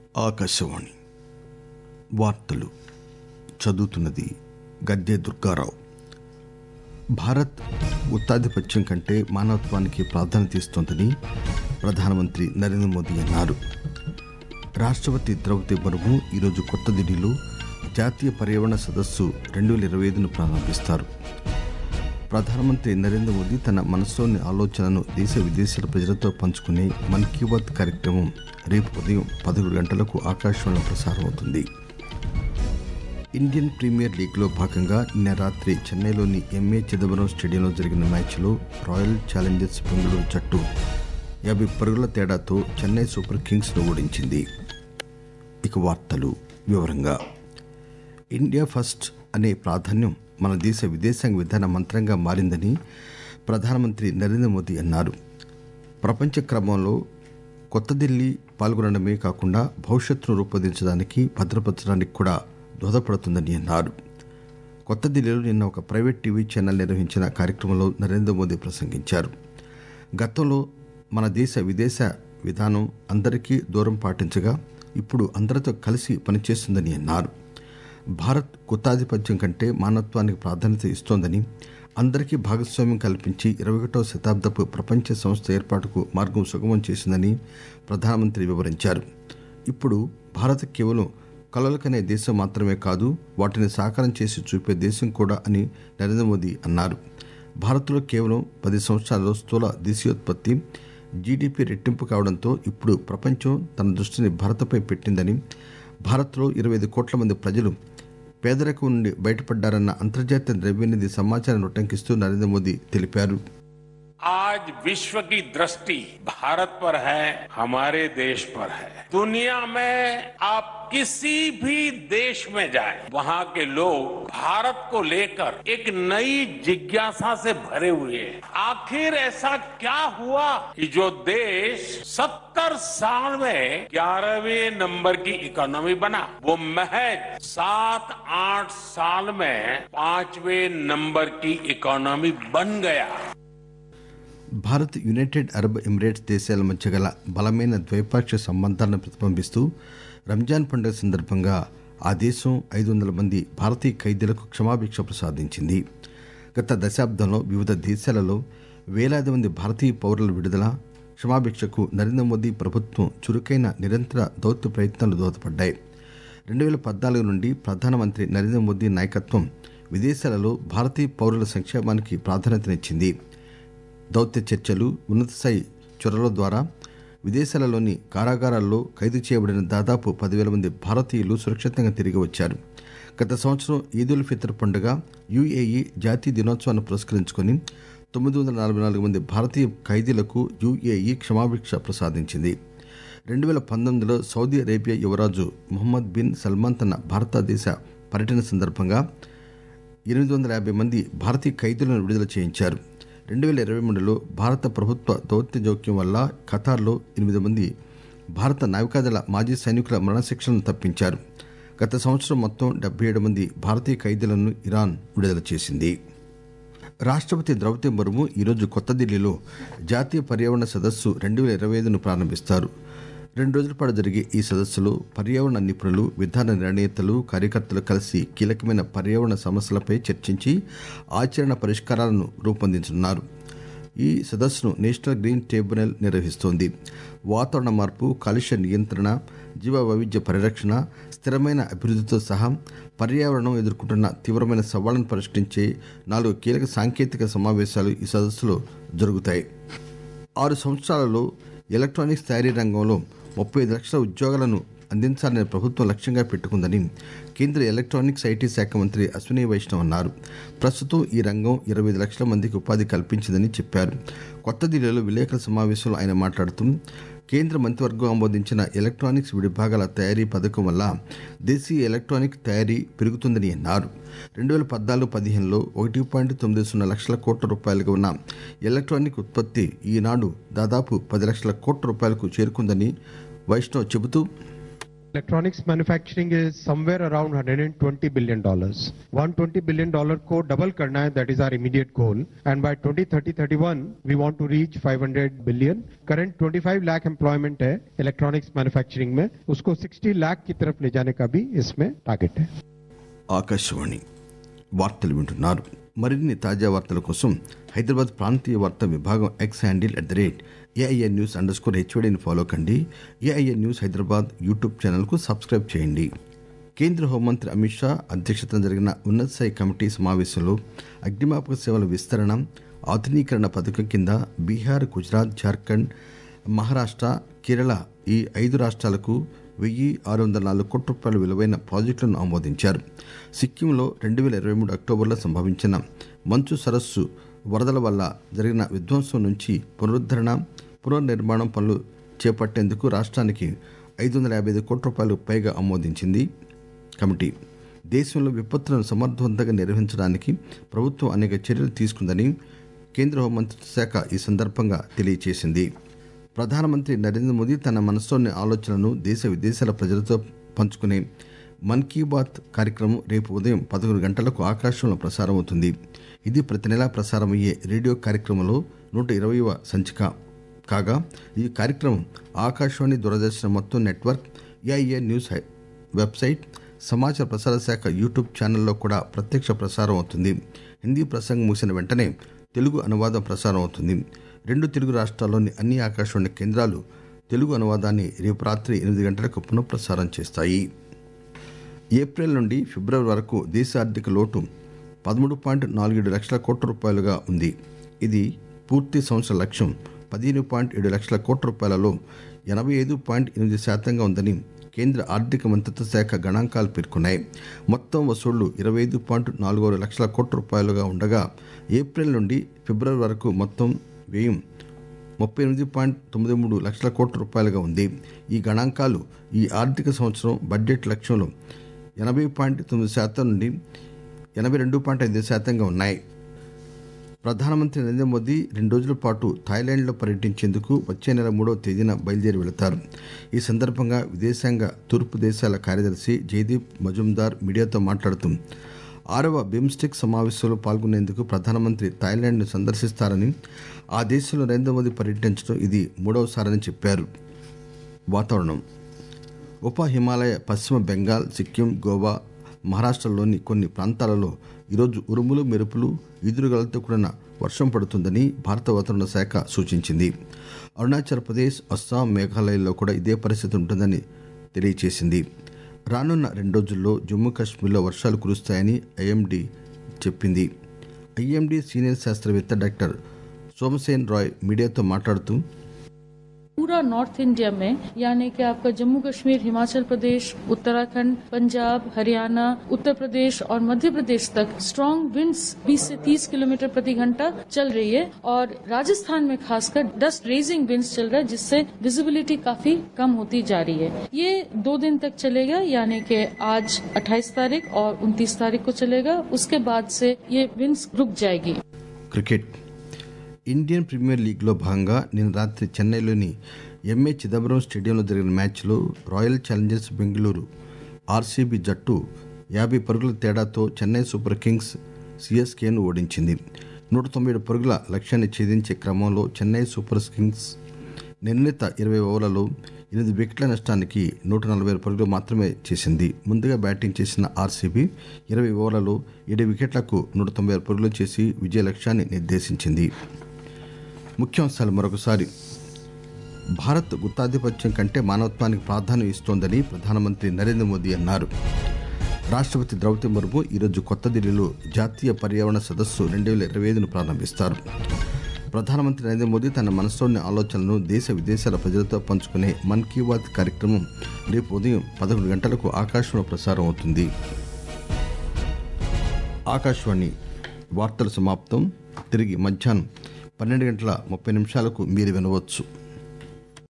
ఆకాశవాణి వార్తలు చదువుతున్నది గద్దె దుర్గారావు భారత్ ఉత్తాధిపత్యం కంటే మానవత్వానికి ప్రాధాన్యత ఇస్తోందని ప్రధానమంత్రి నరేంద్ర మోదీ అన్నారు రాష్ట్రపతి ద్రౌపది ముర్ము ఈరోజు కొత్త ఢిల్లీలో జాతీయ పర్యావరణ సదస్సు రెండు వేల ఇరవై ఐదును ప్రారంభిస్తారు ప్రధానమంత్రి నరేంద్ర మోదీ తన మనసులోని ఆలోచనను దేశ విదేశాల ప్రజలతో పంచుకునే మన్ కీ బాత్ కార్యక్రమం రేపు ఉదయం పదకొండు గంటలకు ఆకాశవాణిలో ప్రసారం అవుతుంది ఇండియన్ ప్రీమియర్ లీగ్లో భాగంగా నిన్న రాత్రి చెన్నైలోని ఎంఏ చిదంబరం స్టేడియంలో జరిగిన మ్యాచ్లో రాయల్ ఛాలెంజర్స్ బెంగళూరు జట్టు యాభై పరుగుల తేడాతో చెన్నై సూపర్ కింగ్స్ను ఓడించింది ఇక వార్తలు వివరంగా ఇండియా ఫస్ట్ అనే ప్రాధాన్యం మన దేశ విదేశాంగ విధాన మంత్రంగా మారిందని ప్రధానమంత్రి నరేంద్ర మోదీ అన్నారు ప్రపంచ క్రమంలో కొత్త ఢిల్లీ పాల్గొనడమే కాకుండా భవిష్యత్తును రూపొందించడానికి భద్రపరచడానికి కూడా దోహదపడుతుందని అన్నారు కొత్త ఢిల్లీలో నిన్న ఒక ప్రైవేట్ టీవీ ఛానల్ నిర్వహించిన కార్యక్రమంలో నరేంద్ర మోదీ ప్రసంగించారు గతంలో మన దేశ విదేశ విధానం అందరికీ దూరం పాటించగా ఇప్పుడు అందరితో కలిసి పనిచేస్తుందని అన్నారు భారత్ గుత్తాధిపత్యం కంటే మానవత్వానికి ప్రాధాన్యత ఇస్తోందని అందరికీ భాగస్వామ్యం కల్పించి ఇరవై ఒకటవ శతాబ్దపు ప్రపంచ సంస్థ ఏర్పాటుకు మార్గం సుగమం చేసిందని ప్రధానమంత్రి వివరించారు ఇప్పుడు భారత్ కేవలం కలలకనే దేశం మాత్రమే కాదు వాటిని సాకారం చేసి చూపే దేశం కూడా అని నరేంద్ర మోదీ అన్నారు భారత్లో కేవలం పది సంవత్సరాల్లో స్థూల దేశీయోత్పత్తి జీడీపీ రెట్టింపు కావడంతో ఇప్పుడు ప్రపంచం తన దృష్టిని భారత్పై పెట్టిందని భారత్లో ఇరవై ఐదు కోట్ల మంది ప్రజలు పేదరికం నుండి బయటపడ్డారన్న అంతర్జాతీయ ద్రవ్యనిధి సమాచారాన్ని ఉటంకిస్తూ నరేంద్ర మోదీ తెలిపారు आज विश्व की दृष्टि भारत पर है हमारे देश पर है दुनिया में आप किसी भी देश में जाएं, वहां के लोग भारत को लेकर एक नई जिज्ञासा से भरे हुए हैं आखिर ऐसा क्या हुआ कि जो देश सत्तर साल में ग्यारहवें नंबर की इकोनॉमी बना वो महज सात आठ साल में पांचवें नंबर की इकोनॉमी बन गया భారత్ యునైటెడ్ అరబ్ ఎమిరేట్స్ దేశాల మధ్య గల బలమైన ద్వైపాక్షిక సంబంధాలను ప్రతిబింబిస్తూ రంజాన్ పండుగ సందర్భంగా ఆ దేశం ఐదు వందల మంది భారతీయ ఖైదీలకు క్షమాభిక్ష ప్రసాదించింది గత దశాబ్దంలో వివిధ దేశాలలో వేలాది మంది భారతీయ పౌరుల విడుదల క్షమాభిక్షకు నరేంద్ర మోదీ ప్రభుత్వం చురుకైన నిరంతర దౌత్య ప్రయత్నాలు దోహదపడ్డాయి రెండు వేల పద్నాలుగు నుండి ప్రధానమంత్రి నరేంద్ర మోదీ నాయకత్వం విదేశాలలో భారతీయ పౌరుల సంక్షేమానికి ప్రాధాన్యతనిచ్చింది దౌత్య చర్చలు ఉన్నతస్థాయి చొరల ద్వారా విదేశాలలోని కారాగారాల్లో ఖైదు చేయబడిన దాదాపు పదివేల మంది భారతీయులు సురక్షితంగా తిరిగి వచ్చారు గత సంవత్సరం ఈద్ ఉల్ ఫితర్ పండుగ యుఏఈ జాతీయ దినోత్సవాన్ని పురస్కరించుకొని తొమ్మిది వందల నలభై నాలుగు మంది భారతీయ ఖైదీలకు యుఏఈ క్షమాభిక్ష ప్రసాదించింది రెండు వేల పంతొమ్మిదిలో సౌదీ అరేబియా యువరాజు మొహమ్మద్ బిన్ సల్మాన్ తన భారతదేశ పర్యటన సందర్భంగా ఎనిమిది వందల యాభై మంది భారతీయ ఖైదీలను విడుదల చేయించారు రెండు వేల ఇరవై మూడులో భారత ప్రభుత్వ దౌత్య జోక్యం వల్ల ఖతార్లో ఎనిమిది మంది భారత నావికాదళ మాజీ సైనికుల మరణశిక్షలను తప్పించారు గత సంవత్సరం మొత్తం డెబ్బై ఏడు మంది భారతీయ ఖైదీలను ఇరాన్ విడుదల చేసింది రాష్ట్రపతి ద్రౌపది ముర్ము ఈరోజు కొత్త ఢిల్లీలో జాతీయ పర్యావరణ సదస్సు రెండు వేల ఇరవై ఐదును ప్రారంభిస్తారు రెండు రోజుల పాటు జరిగే ఈ సదస్సులో పర్యావరణ నిపుణులు విధాన నిర్ణేతలు కార్యకర్తలు కలిసి కీలకమైన పర్యావరణ సమస్యలపై చర్చించి ఆచరణ పరిష్కారాలను రూపొందించనున్నారు ఈ సదస్సును నేషనల్ గ్రీన్ ట్రిబ్యునల్ నిర్వహిస్తోంది వాతావరణ మార్పు కాలుష్య నియంత్రణ జీవ వైవిధ్య పరిరక్షణ స్థిరమైన అభివృద్ధితో సహా పర్యావరణం ఎదుర్కొంటున్న తీవ్రమైన సవాళ్లను పరిష్కరించే నాలుగు కీలక సాంకేతిక సమావేశాలు ఈ సదస్సులో జరుగుతాయి ఆరు సంవత్సరాలలో ఎలక్ట్రానిక్స్ తయారీ రంగంలో ముప్పై ఐదు లక్షల ఉద్యోగాలను అందించాలని ప్రభుత్వం లక్ష్యంగా పెట్టుకుందని కేంద్ర ఎలక్ట్రానిక్స్ ఐటీ శాఖ మంత్రి అశ్విని వైష్ణవ్ అన్నారు ప్రస్తుతం ఈ రంగం ఇరవై ఐదు లక్షల మందికి ఉపాధి కల్పించిందని చెప్పారు కొత్త ఢిల్లీలో విలేకరుల సమావేశంలో ఆయన మాట్లాడుతూ కేంద్ర మంత్రివర్గం ఆమోదించిన ఎలక్ట్రానిక్స్ విడిభాగాల తయారీ పథకం వల్ల దేశీయ ఎలక్ట్రానిక్ తయారీ పెరుగుతుందని అన్నారు రెండు వేల పద్నాలుగు పదిహేనులో ఒకటి పాయింట్ తొమ్మిది సున్నా లక్షల కోట్ల రూపాయలుగా ఉన్న ఎలక్ట్రానిక్ ఉత్పత్తి ఈనాడు దాదాపు పది లక్షల కోట్ల రూపాయలకు చేరుకుందని వైష్ణవ్ చెబుతూ Electronics manufacturing is somewhere around 120 billion dollars. 120 billion dollar को double करना है that is our immediate goal and by 2030-31 we want to reach 500 billion. Current 25 lakh employment है electronics manufacturing में उसको 60 lakh की तरफ ले जाने का भी इसमें target है ఆకాశవాణి వార్తలు వింటున్నారు మరిన్ని తాజా వార్తల కోసం హైదరాబాద్ ప్రాంతీయ వార్తా విభాగం X handle at the rate AIR news underscore హెచ్ఓడిని ఫాలో కండి ఏఐఎన్ న్యూస్ హైదరాబాద్ యూట్యూబ్ ఛానల్కు సబ్స్క్రైబ్ చేయండి కేంద్ర హోంమంత్రి అమిత్ షా అధ్యక్షతన జరిగిన ఉన్నత స్థాయి కమిటీ సమావేశంలో అగ్నిమాపక సేవల విస్తరణ ఆధునీకరణ పథకం కింద బీహార్ గుజరాత్ జార్ఖండ్ మహారాష్ట్ర కేరళ ఈ ఐదు రాష్ట్రాలకు వెయ్యి ఆరు వందల నాలుగు కోట్ల రూపాయల విలువైన ప్రాజెక్టులను ఆమోదించారు సిక్కింలో రెండు వేల ఇరవై మూడు అక్టోబర్లో సంభవించిన మంచు సరస్సు వరదల వల్ల జరిగిన విధ్వంసం నుంచి పునరుద్ధరణ పునర్నిర్మాణం పనులు చేపట్టేందుకు రాష్ట్రానికి ఐదు వందల యాభై ఐదు కోట్ల రూపాయలు పైగా ఆమోదించింది కమిటీ దేశంలో విపత్తులను సమర్థవంతంగా నిర్వహించడానికి ప్రభుత్వం అనేక చర్యలు తీసుకుందని కేంద్ర హోంమంత్రిత్వ శాఖ ఈ సందర్భంగా తెలియజేసింది ప్రధానమంత్రి నరేంద్ర మోదీ తన మనసులోని ఆలోచనలను దేశ విదేశాల ప్రజలతో పంచుకునే మన్ కీ బాత్ కార్యక్రమం రేపు ఉదయం పదకొండు గంటలకు ఆకాశంలో ప్రసారం అవుతుంది ఇది ప్రతి నెలా ప్రసారమయ్యే రేడియో కార్యక్రమంలో నూట ఇరవైవ సంచిక కాగా ఈ కార్యక్రమం ఆకాశవాణి దూరదర్శన్ మొత్తం నెట్వర్క్ ఏఐఏ న్యూస్ హై- వెబ్సైట్ సమాచార ప్రసార శాఖ యూట్యూబ్ ఛానల్లో కూడా ప్రత్యక్ష ప్రసారం అవుతుంది హిందీ ప్రసంగం ముగిసిన వెంటనే తెలుగు అనువాదం ప్రసారం అవుతుంది రెండు తెలుగు రాష్ట్రాల్లోని అన్ని ఆకాశవాణి కేంద్రాలు తెలుగు అనువాదాన్ని రేపు రాత్రి ఎనిమిది గంటలకు పునఃప్రసారం చేస్తాయి ఏప్రిల్ నుండి ఫిబ్రవరి వరకు దేశ ఆర్థిక లోటు పదమూడు పాయింట్ నాలుగేడు లక్షల కోట్ల రూపాయలుగా ఉంది ఇది పూర్తి సంవత్సర లక్ష్యం పదిహేను పాయింట్ ఏడు లక్షల కోట్ల రూపాయలలో ఎనభై ఐదు పాయింట్ ఎనిమిది శాతంగా ఉందని కేంద్ర ఆర్థిక మంత్రిత్వ శాఖ గణాంకాలు పేర్కొన్నాయి మొత్తం వసూళ్లు ఇరవై ఐదు పాయింట్ నాలుగు లక్షల కోట్ల రూపాయలుగా ఉండగా ఏప్రిల్ నుండి ఫిబ్రవరి వరకు మొత్తం వ్యయం ముప్పై ఎనిమిది పాయింట్ తొమ్మిది మూడు లక్షల కోట్ల రూపాయలుగా ఉంది ఈ గణాంకాలు ఈ ఆర్థిక సంవత్సరం బడ్జెట్ లక్ష్యంలో ఎనభై పాయింట్ తొమ్మిది శాతం నుండి ఎనభై రెండు పాయింట్ ఐదు శాతంగా ఉన్నాయి ప్రధానమంత్రి నరేంద్ర మోదీ రెండు రోజుల పాటు థాయిలాండ్లో పర్యటించేందుకు వచ్చే నెల మూడవ తేదీన బయలుదేరి వెళతారు ఈ సందర్భంగా విదేశాంగ తూర్పు దేశాల కార్యదర్శి జయదీప్ మజుందార్ మీడియాతో మాట్లాడుతూ ఆరవ బిమ్స్టెక్ సమావేశంలో పాల్గొనేందుకు ప్రధానమంత్రి థాయిలాండ్ను సందర్శిస్తారని ఆ దేశంలో నరేంద్ర మోదీ పర్యటించడం ఇది మూడవసారని చెప్పారు వాతావరణం ఉప హిమాలయ పశ్చిమ బెంగాల్ సిక్కిం గోవా మహారాష్ట్రలోని కొన్ని ప్రాంతాలలో ఈరోజు ఉరుములు మెరుపులు ఈదురుగాలతో కూడిన వర్షం పడుతుందని భారత వాతావరణ శాఖ సూచించింది అరుణాచల్ ప్రదేశ్ అస్సాం మేఘాలయల్లో కూడా ఇదే పరిస్థితి ఉంటుందని తెలియజేసింది రానున్న రెండు రోజుల్లో జమ్మూ కాశ్మీర్లో వర్షాలు కురుస్తాయని ఐఎండీ చెప్పింది ఐఎండీ సీనియర్ శాస్త్రవేత్త డాక్టర్ సోమసేన్ రాయ్ మీడియాతో మాట్లాడుతూ पूरा नॉर्थ इंडिया में यानी कि आपका जम्मू कश्मीर हिमाचल प्रदेश उत्तराखंड पंजाब हरियाणा उत्तर प्रदेश और मध्य प्रदेश तक स्ट्रॉन्ग विंड्स 20 से 30 किलोमीटर प्रति घंटा चल रही है और राजस्थान में खासकर डस्ट रेजिंग विंड्स चल रहा है जिससे विजिबिलिटी काफी कम होती जा रही है ये दो दिन तक चलेगा यानी कि आज 28 तारीख और 29 तारीख को चलेगा उसके बाद से ये विंड्स रुक जाएगी క్రికెట్ ఇండియన్ ప్రీమియర్ లీగ్లో భాగంగా నిన్న రాత్రి చెన్నైలోని ఎంఏ చిదంబరం స్టేడియంలో జరిగిన మ్యాచ్లో రాయల్ ఛాలెంజర్స్ బెంగళూరు ఆర్సీబీ జట్టు యాభై పరుగుల తేడాతో చెన్నై సూపర్ కింగ్స్ సిఎస్కేను ఓడించింది నూట తొంభై ఏడు పరుగుల లక్ష్యాన్ని ఛేదించే క్రమంలో చెన్నై సూపర్ కింగ్స్ నిర్ణీత ఇరవై ఓవర్లలో ఎనిమిది వికెట్ల నష్టానికి నూట నలభై ఆరు పరుగులు మాత్రమే చేసింది ముందుగా బ్యాటింగ్ చేసిన ఆర్సీబీ ఇరవై ఓవర్లలో ఏడు వికెట్లకు నూట తొంభై ఆరు పరుగులు చేసి విజయ లక్ష్యాన్ని నిర్దేశించింది ముఖ్యాంశాలు మరొకసారి భారత్ గుత్తాధిపత్యం కంటే మానవత్వానికి ప్రాధాన్యం ఇస్తోందని ప్రధానమంత్రి నరేంద్ర మోదీ అన్నారు రాష్ట్రపతి ద్రౌపది ముర్ము ఈరోజు కొత్త ఢిల్లీలో జాతీయ పర్యావరణ సదస్సు రెండు వేల ఇరవై ఐదును ప్రారంభిస్తారు ప్రధానమంత్రి నరేంద్ర మోదీ తన మనసులోని ఆలోచనలను దేశ విదేశాల ప్రజలతో పంచుకునే మన్ కీ బాత్ కార్యక్రమం రేపు ఉదయం పదకొండు గంటలకు ఆకాశంలో ప్రసారం అవుతుంది ఆకాశవాణి వార్తల సమాప్తం తిరిగి మధ్యాహ్నం పన్నెండు గంటల ముప్పై నిమిషాలకు మీరు వినవచ్చు